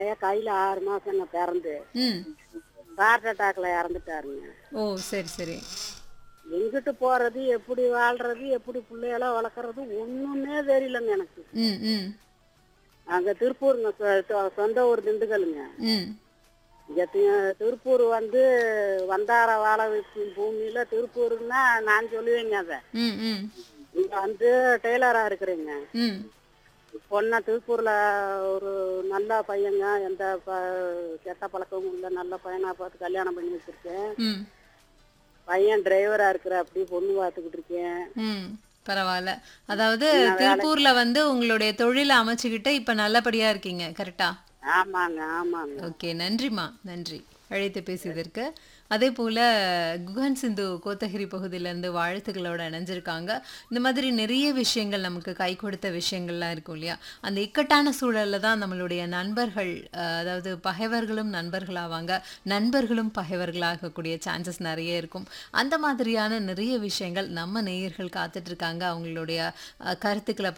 என் கையில ஆறு மாசங்க பிறந்து ம் ஹார்ட் அட்டாக்ல இறந்துட்டாருங்க ஓ சரி சரி எங்கிட்டு போறது எப்படி வாழ்றது எப்படி பிள்ளையெல்லாம் வளர்க்கறது ஒண்ணுமே தெரியலங்க எனக்கு ம் ம் அங்க திருப்பூருங்க சொ- சொ- சொந்த ஊர் திண்டுக்கலுங்க ம் இங்க தி- திருப்பூர் வந்து வந்தார வாழ வைக்கும் பூமியில திருப்பூர்னா நான் சொல்லுவேங்க அதை ம் ம் இங்க வந்து டெய்லரா இருக்கிறேங்க ம் பொண்ணை திருப்பூர்ல ஒரு நல்ல பையங்க எந்த ப கெட்ட பழக்கமும் இல்லை நல்ல பையனா பார்த்து கல்யாணம் பண்ணி வச்சிருக்கேன் ம் பையன் டிரைவரா இருக்கிற அப்படி பொண்ணு பார்த்துக்கிட்டு இருக்கேன் ம் பரவாயில்ல அதாவது திருப்பூர்ல வந்து உங்களுடைய தொழிலை அமைச்சுக்கிட்டு இப்ப நல்லபடியா இருக்கீங்க கரெக்டா ஆமாங்க ஆமாங்க ஓகே நன்றிம்மா நன்றி அழைத்து பேசியதற்கு அதே போல குகன் சிந்து கோத்தகிரி பகுதியிலேருந்து வாழ்த்துக்களோட இணைஞ்சிருக்காங்க இந்த மாதிரி நிறைய விஷயங்கள் நமக்கு கை கொடுத்த விஷயங்கள்லாம் இருக்கும் இல்லையா அந்த இக்கட்டான சூழல்ல தான் நம்மளுடைய நண்பர்கள் அஹ், அதாவது பகைவர்களும் நண்பர்களாவாங்க நண்பர்களும் பகைவர்களாகக்கூடிய சான்சஸ் நிறைய இருக்கும் அந்த மாதிரியான நிறைய விஷயங்கள் நம்ம நேயர்கள் காத்துட்டு இருக்காங்க அவங்களுடைய அஹ், கருத்துக்களை